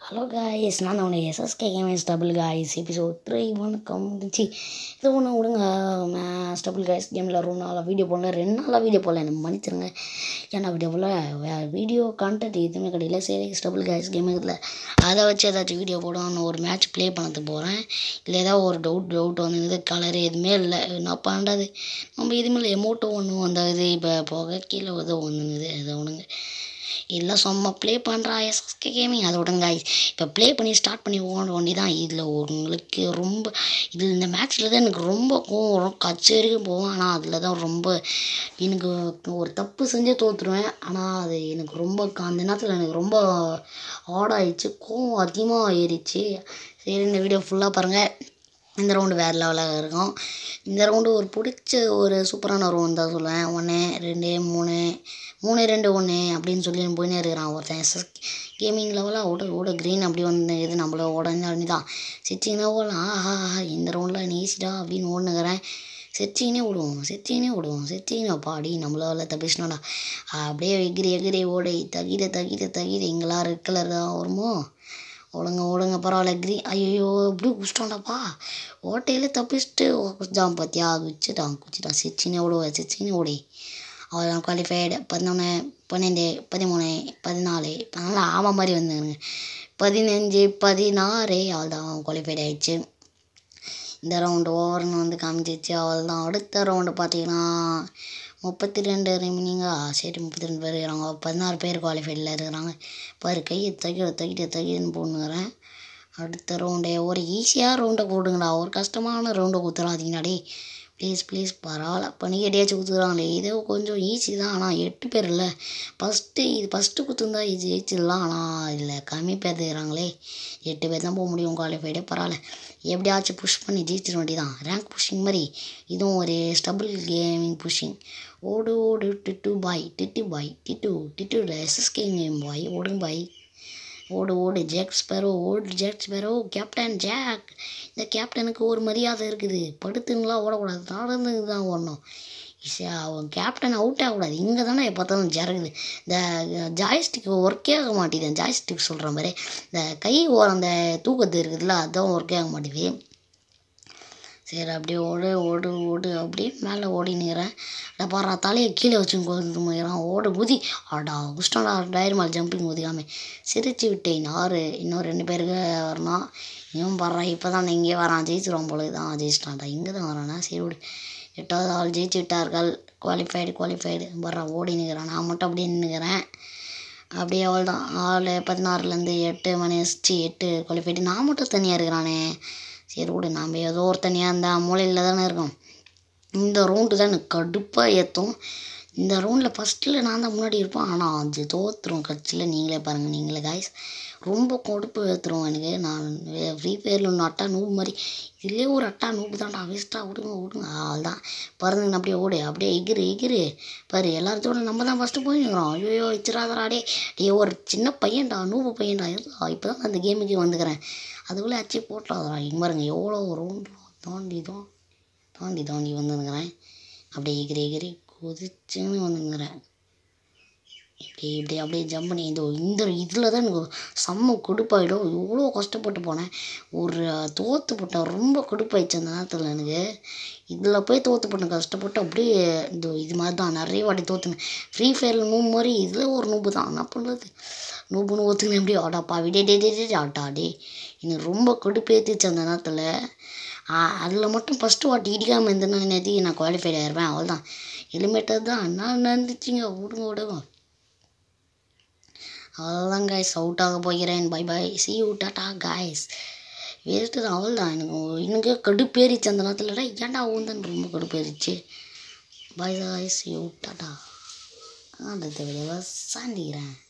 hello guys நான் தான் உடைய SSK games double guys episode three வணக்கம் இருந்துச்சு இது ஒன்று விடுங்க மேஸ் டபுள் காய்ஸ் கேமில் ரொம்ப நாளாக வீடியோ போடல ரெண்டு நாளாக வீடியோ போடல எனக்கு மன்னிச்சிருங்க ஏன்னா வீடியோ போடல வீடியோ கான்டென்ட் எதுவுமே கிடையாது சரி டபுள் காய்ஸ் கேமில் அதை வச்சு ஏதாச்சும் வீடியோ போடணும்னு ஒரு மேட்ச் ப்ளே பண்ணது போகிறேன் இல்லை ஏதாவது ஒரு டவுட் டவுட் வந்தது கலர் எதுவுமே இல்லை என்ன பண்ணுறது நம்ம இதுமே இல்லை எமௌண்ட்டும் ஒன்று அந்த இது இப்போ போக கீழே ஏதோ ஒன்றுங்குது ஏதோ ஒன்றுங்க இல்லை சும்மா ப்ளே பண்ணுறா எஸ்எஸ்கே கேமிங் அதை விடுங்க இப்போ ப்ளே பண்ணி ஸ்டார்ட் பண்ணி ஓட வேண்டி தான் இதில் உங்களுக்கு ரொம்ப இதில் இந்த மேட்ச்சில் தான் எனக்கு ரொம்ப கோவம் வரும் கச்சேரிக்கும் போவேன் ஆனால் அதில் தான் ரொம்ப எனக்கு ஒரு தப்பு செஞ்சே தோற்றுருவேன் ஆனால் அது எனக்கு ரொம்ப அந்த நேரத்தில் எனக்கு ரொம்ப ஆடாயிடுச்சு கோவம் அதிகமாக ஏறிச்சு சரி இந்த வீடியோ ஃபுல்லாக பாருங்கள் இந்த ரவுண்டு வேறு லெவலாக இருக்கும் இந்த ரவுண்டு ஒரு பிடிச்ச ஒரு சூப்பரான ரவுண்ட் தான் சொல்லுவேன் ஒன்று ரெண்டு மூணு மூணு ரெண்டு ஒன்று அப்படின்னு சொல்லி போயினே இருக்கிறான் ஒருத்தன் எஸ்எஸ் கேமிங் லெவலாக ஓட ஓட க்ரீன் அப்படி வந்து இது நம்மள உடனே தான் சிச்சிங்கன்னா ஓடலாம் ஆஹா ஆஹா இந்த ரவுண்டில் நீ ஈஸிடா அப்படின்னு ஓடுனுக்கிறேன் செச்சிங்கனே விடுவோம் செச்சிங்கனே விடுவோம் செச்சிங்கனே பாடி நம்மளால தப்பிச்சினோடா அப்படியே எகிரி எகிரி ஓடி தகிட தகிட தகிட எங்கெல்லாம் ரெட் கலர் தான் வருமோ ஓடுங்க ஓடுங்க பரவாயில்ல கிரீ ஐயோ இப்படி குச்சிட்டோம்டாப்பா ஓட்டையில் தப்பிச்சுட்டு குச்சிட்டான் பார்த்தியா குச்சிட்டான் குச்சிட்டான் சிச்சினே ஓடுவேன் சிச்சினே ஓடி அவ்வளோதான் குவாலிஃபைடு பதினொன்று பன்னெண்டு பதிமூணு பதினாலு பதினாலு ஆமாம் மாதிரி வந்துங்க பதினஞ்சு பதினாறு அவ்வளோதான் குவாலிஃபைட் ஆயிடுச்சு இந்த ரவுண்டு ஓவர்னு வந்து காமிச்சிச்சு அவ்வளோதான் அடுத்த ரவுண்டு பார்த்தீங்கன்னா முப்பத்தி ரெண்டு ரிமினிங்கா சரி முப்பத்தி ரெண்டு பேர் இருக்கிறாங்க பதினாறு பேர் குவாலிஃபைடில் இருக்கிறாங்க பாரு கையை தகிட தகிட தகிடன்னு போட்டுங்கிறேன் அடுத்த ரவுண்டே ஒரு ஈஸியாக ரவுண்டை கொடுங்கடா ஒரு கஷ்டமான ரவுண்டை கொடுத்துடாதீங்கடா ப்ளீஸ் ப்ளீஸ் பரவாயில்ல பனிக்கட்டியாச்சும் குத்துறாங்களே இதே கொஞ்சம் ஈஸி தான் ஆனால் எட்டு பேர் இல்லை ஃபஸ்ட்டு இது ஃபஸ்ட்டு குத்துருந்தா இது ஜெயிச்சிடலாம் ஆனால் இதில் கம்மி பேர் இருக்கிறாங்களே எட்டு பேர் தான் போக முடியும் குவாலிஃபைடே பரவாயில்ல எப்படியாச்சும் புஷ் பண்ணி ஜெயிச்சிட வேண்டியதான் ரேங்க் புஷிங் மாதிரி இதுவும் ஒரு ஸ்டபுள் கேமிங் புஷிங் ஓடு ஓடு டிட்டு பாய் டிட்டு பாய் டிட்டு டிட்டு எஸ்எஸ்கே கேம் பாய் ஓடுங்க பாய் ஓடு ஓடு ஜேக் ஸ்பெரோ ஓடு ஜேக் ஸ்பெரோ கேப்டன் ஜாக் இந்த கேப்டனுக்கு ஒரு மரியாதை இருக்குது படுத்துங்களாம் ஓடக்கூடாது நடந்து தான் ஓடணும் அவன் கேப்டன் அவுட் ஆகக்கூடாது இங்கே தானே பார்த்தாலும் ஜறகுது இந்த ஜாய்ஸ்டிக் ஒர்க்கே ஆக மாட்டேது ஜாய்ஸ்டிக் சொல்கிற மாதிரி இந்த கை ஓரம் அந்த தூக்கத்து இருக்குதுல்ல அதுதான் ஒர்க்கே ஆக மாட்டேது சரி அப்படியே ஓடு ஓடு ஓடு அப்படியே மேலே ஓடினுக்கிறேன் அட பாரு தலையை கீழே வச்சு கொண்டு போயிடறான் ஓடு குதி அடா குஷ்டா டயர் மேலே ஜம்பிங் குதிக்காம சிரிச்சு விட்டேன் ஆறு இன்னும் ரெண்டு பேருக்கு வரணும் இவன் பாடுறான் இப்போ தான் இங்கே வரான் ஜெயிச்சிருவான் போல தான் ஜெயிச்சிட்டான்டா இங்கே தான் வரானா சரி விடு எட்டாவது ஆள் ஜெயிச்சு விட்டார்கள் குவாலிஃபைடு குவாலிஃபைடு வர்றான் ஓடி நிற்கிறான் நான் மட்டும் அப்படியே நின்றுக்கிறேன் அப்படியே அவள் தான் ஆள் பதினாறுலேருந்து எட்டு மணி சி எட்டு குவாலிஃபைடு நான் மட்டும் தனியாக இருக்கிறானே சரி விடு நாம் ஏதோ ஒரு தனியாக அந்த மூலையில் தானே இருக்கோம் இந்த ரவுண்டு தான் எனக்கு கடுப்பாக ஏற்றும் இந்த ரவுண்டில் ஃபஸ்ட்டில் நான் தான் முன்னாடி இருப்பேன் ஆனால் அது தோற்றுரும் கட்சியில் நீங்களே பாருங்கள் நீங்களே காய்ஸ் ரொம்ப கொடுப்பு ஏற்றுரும் எனக்கு நான் ஃப்ரீ ஃபயரில் ஒன்று அட்டா நூறு மாதிரி இதுலேயே ஒரு அட்டா நூறு தான்டா வேஸ்ட்டாக விடுங்க விடுங்க அதுதான் பறந்துங்க அப்படியே ஓடு அப்படியே எகிரு எகிரு பாரு எல்லாத்தோட நம்ம தான் ஃபஸ்ட்டு போயிடுறோம் ஐயோ வச்சிடாதடா டே டே ஒரு சின்ன பையன்டா நூறு பையன்டா இப்போ தான் அந்த கேமுக்கு வந்துக்கிறேன் அதுக்குள்ளே அச்சு போட்டாதடா இங்கே பாருங்க எவ்வளோ ரவுண்டு தாண்டி தான் தாண்டி தாண்டி வந்துருக்கிறேன் அப்படியே எகிரி எகிரி குதிச்சுன்னு வந்துங்கிறேன் இப்படி இப்படி அப்படியே ஜம்ப் பண்ணி இந்த இந்த இதில் தான் எனக்கு செம்ம கொடுப்பாயிடும் இவ்வளோ கஷ்டப்பட்டு போனேன் ஒரு தோற்று போட்டேன் ரொம்ப கொடுப்பாயிடுச்சு அந்த நேரத்தில் எனக்கு இதில் போய் தோற்று போட்டேன் கஷ்டப்பட்டு அப்படியே இந்த இது மாதிரி தான் நிறைய வாட்டி தோற்றுனேன் ஃப்ரீ ஃபயரில் நூம்பு மாதிரி இதில் ஒரு நூம்பு தான் என்ன பண்ணுறது நூம்புன்னு ஒத்துக்கினேன் எப்படி ஆடாப்பா விடே டே டே டே ஆட்டா டே எனக்கு ரொம்ப கடுப்பேற்றிச்சு அந்த நேரத்தில் அதில் மட்டும் ஃபஸ்ட்டு வாட்டி இடிக்காமல் இருந்தேன்னா நேற்று நான் குவாலிஃபைட் ஆகிருப்பேன் அவ்வளோதான் ஹெல்மெட்டர் தான் என்ன நடந்துச்சுங்க விடுங்க விடுங்க அவ்வளோதான் காய்ஸ் அவுட் ஆக போகிறேன் பை பை சி யூ டாட்டா காய்ஸ் வேஸ்ட்டு தான் அவள் தான் எனக்கு எனக்கு கடுப்பேறிச்சு அந்த நேரத்தில் ஏன்டா ஊந்தன்னு ரொம்ப கடுப்பேறிச்சு பை காய்ஸ் யூ டாட்டா அந்த வீடியோவை சாண்டிக்கிறேன்